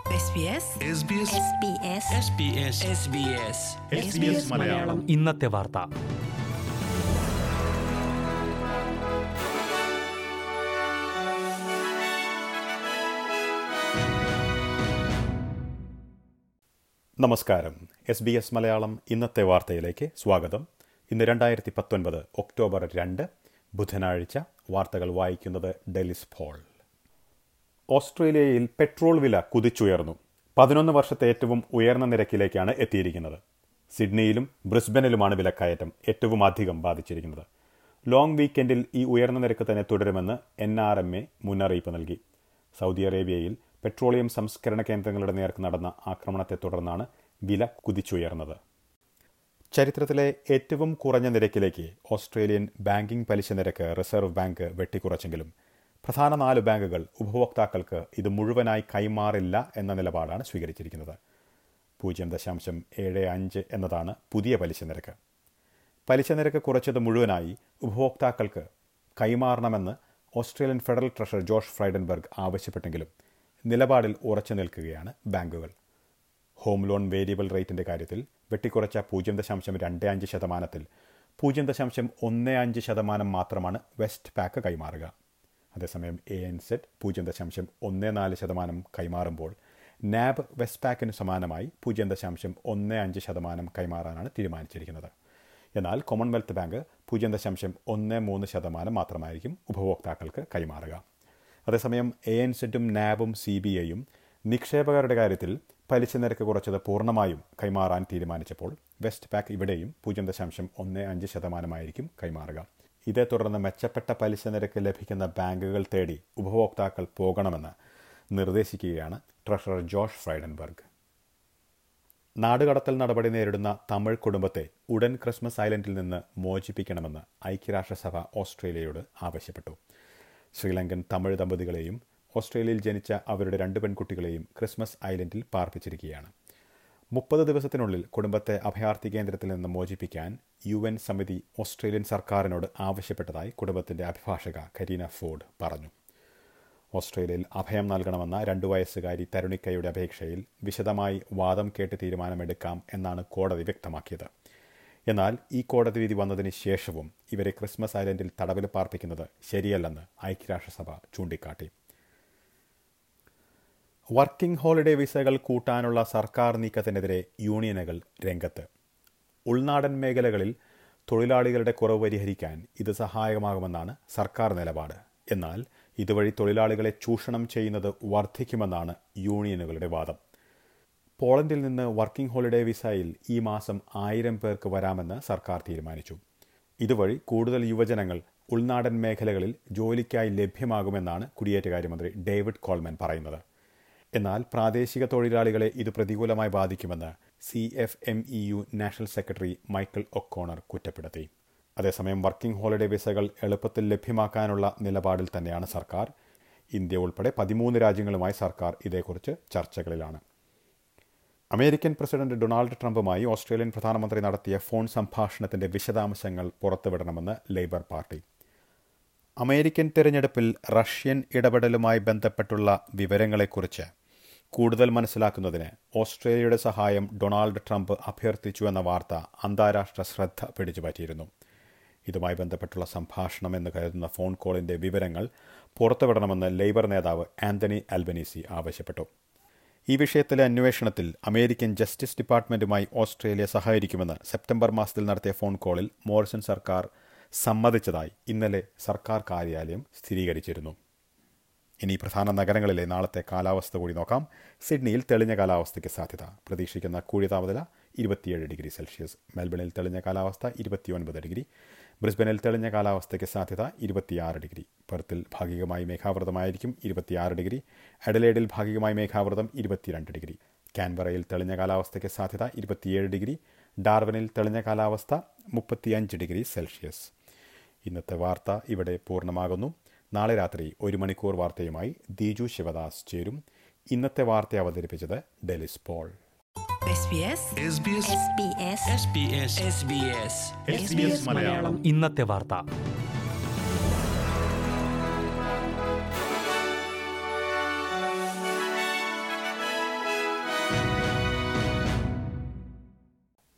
SBS Malayalam ഇന്നത്തെ വാർത്ത നമസ്കാരം എസ് ബി എസ് മലയാളം ഇന്നത്തെ വാർത്തയിലേക്ക് സ്വാഗതം ഇന്ന് രണ്ടായിരത്തി പത്തൊൻപത് ഒക്ടോബർ രണ്ട് ബുധനാഴ്ച വാർത്തകൾ വായിക്കുന്നത് ഡെലിസ് പോൾ ഓസ്ട്രേലിയയിൽ പെട്രോൾ വില കുതിച്ചുയർന്നു പതിനൊന്ന് വർഷത്തെ ഏറ്റവും ഉയർന്ന നിരക്കിലേക്കാണ് എത്തിയിരിക്കുന്നത് സിഡ്നിയിലും ബ്രിസ്ബനിലുമാണ് വിലക്കയറ്റം ഏറ്റവും അധികം ബാധിച്ചിരിക്കുന്നത് ലോങ് വീക്കെൻഡിൽ ഈ ഉയർന്ന നിരക്ക് തന്നെ തുടരുമെന്ന് എൻ ആർ എം എ മുന്നറിയിപ്പ് നൽകി സൗദി അറേബ്യയിൽ പെട്രോളിയം സംസ്കരണ കേന്ദ്രങ്ങളുടെ നേർക്ക് നടന്ന ആക്രമണത്തെ തുടർന്നാണ് വില കുതിച്ചുയർന്നത് ചരിത്രത്തിലെ ഏറ്റവും കുറഞ്ഞ നിരക്കിലേക്ക് ഓസ്ട്രേലിയൻ ബാങ്കിംഗ് പലിശ നിരക്ക് റിസർവ് ബാങ്ക് വെട്ടിക്കുറച്ചെങ്കിലും പ്രധാന നാല് ബാങ്കുകൾ ഉപഭോക്താക്കൾക്ക് ഇത് മുഴുവനായി കൈമാറില്ല എന്ന നിലപാടാണ് സ്വീകരിച്ചിരിക്കുന്നത് പൂജ്യം ദശാംശം ഏഴ് അഞ്ച് എന്നതാണ് പുതിയ പലിശ നിരക്ക് പലിശ നിരക്ക് കുറച്ചത് മുഴുവനായി ഉപഭോക്താക്കൾക്ക് കൈമാറണമെന്ന് Australian federal treasurer Josh Frydenberg ആവശ്യപ്പെട്ടെങ്കിലും നിലപാടിൽ ഉറച്ചു നിൽക്കുകയാണ് ബാങ്കുകൾ ഹോം ലോൺ വേരിയബിൾ റേറ്റിന്റെ കാര്യത്തിൽ വെട്ടിക്കുറച്ച പൂജ്യം ദശാംശം രണ്ട് അഞ്ച് ശതമാനത്തിൽ പൂജ്യം ദശാംശം ഒന്ന് അഞ്ച് ശതമാനം മാത്രമാണ് വെസ്റ്റ് പാക്ക് കൈമാറുക അതേസമയം എ എൻ സെറ്റ് പൂജ്യം ദശാംശം ഒന്ന് നാല് ശതമാനം കൈമാറുമ്പോൾ നാബ് വെസ്റ്റ് പാക്കിന് സമാനമായി പൂജ്യം ദശാംശം ഒന്ന് അഞ്ച് ശതമാനം കൈമാറാനാണ് തീരുമാനിച്ചിരിക്കുന്നത് എന്നാൽ കോമൺവെൽത്ത് ബാങ്ക് പൂജ്യം ദശാംശം ഒന്ന് മൂന്ന് ശതമാനം മാത്രമായിരിക്കും ഉപഭോക്താക്കൾക്ക് കൈമാറുക അതേസമയം എ എൻ സെറ്റും നാബും സി ബി ഐയും നിക്ഷേപകരുടെ കാര്യത്തിൽ പലിശ നിരക്ക് കുറച്ചത് പൂർണ്ണമായും കൈമാറാൻ തീരുമാനിച്ചപ്പോൾ വെസ്റ്റ് പാക്ക് ഇവിടെയും പൂജ്യം ദശാംശം ഒന്ന് അഞ്ച് ശതമാനമായിരിക്കും കൈമാറുക ഇതേ തുടർന്ന് മെച്ചപ്പെട്ട പലിശ നിരക്ക് ലഭിക്കുന്ന ബാങ്കുകൾ തേടി ഉപഭോക്താക്കൾ പോകണമെന്ന് നിർദ്ദേശിക്കുകയാണ് ട്രഷറർ ജോഷ് ഫ്രൈഡൻബർഗ് നാടുകടത്തൽ നടപടി നേരിടുന്ന തമിഴ് കുടുംബത്തെ ഉടൻ ക്രിസ്മസ് ഐലൻഡിൽ നിന്ന് മോചിപ്പിക്കണമെന്ന് ഐക്യരാഷ്ട്രസഭ ഓസ്ട്രേലിയയോട് ആവശ്യപ്പെട്ടു ശ്രീലങ്കൻ തമിഴ് ദമ്പതികളെയും ഓസ്ട്രേലിയയിൽ ജനിച്ച അവരുടെ രണ്ട് പെൺകുട്ടികളെയും ക്രിസ്മസ് ഐലൻഡിൽ പാർപ്പിച്ചിരിക്കുകയാണ് മുപ്പത് ദിവസത്തിനുള്ളിൽ കുടുംബത്തെ അഭയാർത്ഥി കേന്ദ്രത്തിൽ നിന്ന് മോചിപ്പിക്കാൻ യു എൻ സമിതി ഓസ്ട്രേലിയൻ സർക്കാരിനോട് ആവശ്യപ്പെട്ടതായി കുടുംബത്തിന്റെ അഭിഭാഷക കരീന ഫോർഡ് പറഞ്ഞു ഓസ്ട്രേലിയയിൽ അഭയം നൽകണമെന്ന രണ്ടു വയസ്സുകാരി തരുണിക്കയുടെ അപേക്ഷയിൽ വിശദമായി വാദം കേട്ട് തീരുമാനമെടുക്കാം എന്നാണ് കോടതി വ്യക്തമാക്കിയത് എന്നാൽ ഈ കോടതി വിധി വന്നതിന് ശേഷവും ഇവരെ ക്രിസ്മസ് ഐലൻഡിൽ തടവിൽ പാർപ്പിക്കുന്നത് ശരിയല്ലെന്ന് ഐക്യരാഷ്ട്രസഭ ചൂണ്ടിക്കാട്ടി വർക്കിംഗ് ഹോളിഡേ വിസകൾ കൂട്ടാനുള്ള സർക്കാർ നീക്കത്തിനെതിരെ യൂണിയനുകൾ രംഗത്ത് ഉൾനാടൻ മേഖലകളിൽ തൊഴിലാളികളുടെ കുറവ് പരിഹരിക്കാൻ ഇത് സഹായകമാകുമെന്നാണ് സർക്കാർ നിലപാട് എന്നാൽ ഇതുവഴി തൊഴിലാളികളെ ചൂഷണം ചെയ്യുന്നത് വർദ്ധിക്കുമെന്നാണ് യൂണിയനുകളുടെ വാദം പോളണ്ടിൽ നിന്ന് വർക്കിംഗ് ഹോളിഡേ വിസയിൽ ഈ മാസം ആയിരം പേർക്ക് വരാമെന്ന് സർക്കാർ തീരുമാനിച്ചു ഇതുവഴി കൂടുതൽ യുവജനങ്ങൾ ഉൾനാടൻ മേഖലകളിൽ ജോലിക്കായി ലഭ്യമാകുമെന്നാണ് കുടിയേറ്റകാര്യമന്ത്രി ഡേവിഡ് കോൾമൻ പറയുന്നത് എന്നാൽ പ്രാദേശിക തൊഴിലാളികളെ ഇത് പ്രതികൂലമായി ബാധിക്കുമെന്ന് C F M E U national secretary Michael O'Connor കുറ്റപ്പെടുത്തി അതേസമയം വർക്കിംഗ് ഹോളിഡേ വിസകൾ എളുപ്പത്തിൽ ലഭ്യമാക്കാനുള്ള നിലപാടിൽ തന്നെയാണ് സർക്കാർ ഇന്ത്യ ഉൾപ്പെടെ പതിമൂന്ന് രാജ്യങ്ങളുമായി സർക്കാർ ഇതേക്കുറിച്ച് ചർച്ചകളിലാണ് അമേരിക്കൻ പ്രസിഡന്റ് ഡൊണാൾഡ് ട്രംപുമായി ഓസ്ട്രേലിയൻ പ്രധാനമന്ത്രി നടത്തിയ ഫോൺ സംഭാഷണത്തിന്റെ വിശദാംശങ്ങൾ പുറത്തുവിടണമെന്ന് ലേബർ പാർട്ടി അമേരിക്കൻ തിരഞ്ഞെടുപ്പിൽ റഷ്യൻ ഇടപെടലുമായി ബന്ധപ്പെട്ടുള്ള വിവരങ്ങളെക്കുറിച്ച് കൂടുതൽ മനസ്സിലാക്കുന്നതിന് ഓസ്ട്രേലിയയുടെ സഹായം ഡൊണാൾഡ് ട്രംപ് അഭ്യർത്ഥിച്ചു എന്ന വാർത്ത അന്താരാഷ്ട്ര ശ്രദ്ധ പിടിച്ചുപറ്റിയിരുന്നു ഇതുമായി ബന്ധപ്പെട്ടുള്ള സംഭാഷണം എന്ന് കരുതുന്ന ഫോൺ കോളിന്റെ വിവരങ്ങൾ പുറത്തുവിടണമെന്ന് ലേബർ നേതാവ് ആന്റണി അൽബനീസി ആവശ്യപ്പെട്ടു ഈ വിഷയത്തിലെ അന്വേഷണത്തിൽ അമേരിക്കൻ ജസ്റ്റിസ് ഡിപ്പാർട്ട്മെന്റുമായി ഓസ്ട്രേലിയ സഹകരിക്കുമെന്ന് സെപ്റ്റംബർ മാസത്തിൽ നടത്തിയ ഫോൺ കോളിൽ മോറിസൺ സർക്കാർ സമ്മതിച്ചതായി ഇന്നലെ സർക്കാർ കാര്യാലയം സ്ഥിരീകരിച്ചിരുന്നു ഇനി പ്രധാന നഗരങ്ങളിലെ നാളത്തെ കാലാവസ്ഥ കൂടി നോക്കാം സിഡ്നിയിൽ തെളിഞ്ഞ കാലാവസ്ഥയ്ക്ക് സാധ്യത പ്രതീക്ഷിക്കുന്ന കൂടിയ താപനില ഇരുപത്തിയേഴ് ഡിഗ്രി സെൽഷ്യസ് മെൽബണിൽ തെളിഞ്ഞ കാലാവസ്ഥ ഇരുപത്തിയൊൻപത് ഡിഗ്രി ബ്രിസ്ബനിൽ തെളിഞ്ഞ കാലാവസ്ഥയ്ക്ക് സാധ്യത ഇരുപത്തിയാറ് ഡിഗ്രി പെർത്തിൽ ഭാഗികമായി മേഘാവൃതമായിരിക്കും ഇരുപത്തിയാറ് ഡിഗ്രി അഡലേഡിൽ ഭാഗികമായി മേഘാവൃതം ഇരുപത്തിരണ്ട് ഡിഗ്രി കാൻബറയിൽ തെളിഞ്ഞ കാലാവസ്ഥയ്ക്ക് സാധ്യത ഇരുപത്തിയേഴ് ഡിഗ്രി ഡാർവനിൽ തെളിഞ്ഞ കാലാവസ്ഥ മുപ്പത്തിയഞ്ച് ഡിഗ്രി സെൽഷ്യസ് ഇന്നത്തെ വാർത്ത ഇവിടെ പൂർണ്ണമാകുന്നു നാളെ രാത്രി ഒരു മണിക്കൂർ വാർത്തയുമായി ദീജു ശിവദാസ് ചേരും ഇന്നത്തെ വാർത്ത അവതരിപ്പിച്ചത് ഡെലിസ് പോൾ SBS ഇന്നത്തെ വാർത്ത